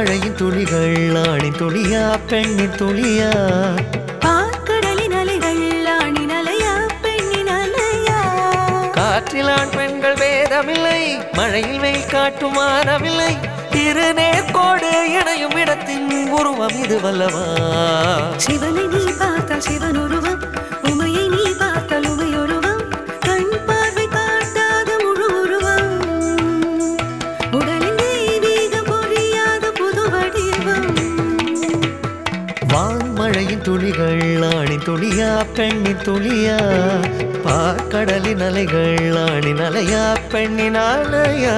வான்மழையின் துளிகள் ஆணின் துளியா பெண்ணின் துளியா பார்க்கடலின் அலைகள் ஆணின் அலையா பெண்ணின் அலையா காற்றில் ஆண் பெண்கள் வேதமில்லை மழையில் வெயில் காட்டும் வானமில்லை இரு நேர்கோடு இணையும் இடத்தின் உருவம் இது வல்லவா சிவனை நீ பார்த்தால் சிவன் உருவம் உமையை நீ பார்த்தால் உமை உருவம் கண் பார்வை காட்டாத முழு உருவம் உடலின் தெய்வீகம் பொழியாத புது வடிவம் வான்மழையின் துளிகள் ஆணின் துளியா பெண்ணின் துளியா பார்க்கடலின் அலைகள் ஆணின் அலையா பெண்ணின் அலையா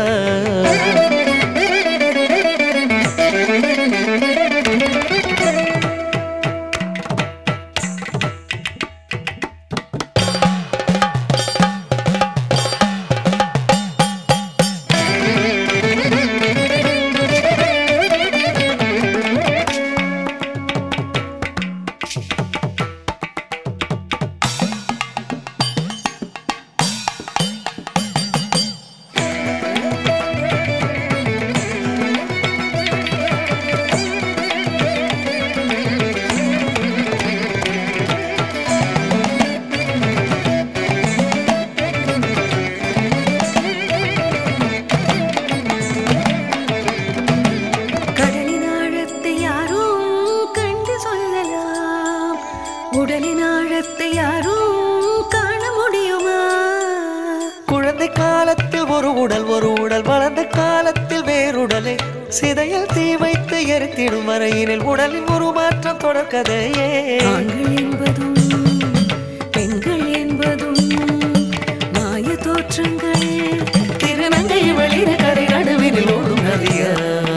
கடலின் ஆழத்தை யாரும் கண்டு சொல்லலாம் உடலின் ஆழத்தை யாரும் காண முடியுமா குழந்தை காலத்தில் ஒரு உடல் ஒரு உடல் வளர்ந்த காலத்தில் வேறுடலை சிதையில் தீ வைத்து எரித்திடும் வரையினில் உடலின் ஒரு மாற்றம் தொடர்கதையே ஆண்கள் என்பதும் பெண்கள் என்பதும் மாய தோற்றங்கள் திருநங்கை வெளியிட கரை நடுவினில் ஓடும் நதியா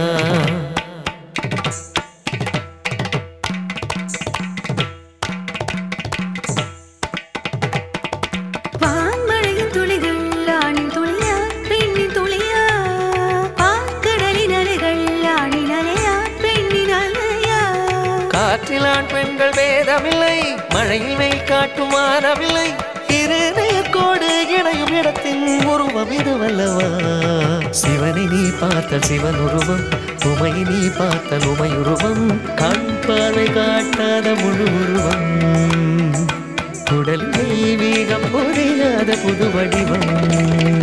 வான்மழையின் துளிகள் ஆணின் துளியா பெண்ணின் துளியா ஆக்கடலின் அலைகள் ஆணின் அலையா பெண்ணின் அலையா காற்றில் ஆண் பெண்கள் வேதமில்லை மழையில் வெயில் காட்டும் வானமில்லை இரு நேர்கோடு இணையும் இடத்தின் உருவம் இது வல்லவா சிவனை நீ பார்த்த சிவன் உருவம் உமையை நீ பார்த்த உமை உருவம் கண் பார்வை காட்டாத முழு உருவம் உடல் தெய்வீகம் புரியாத புது வடிவம்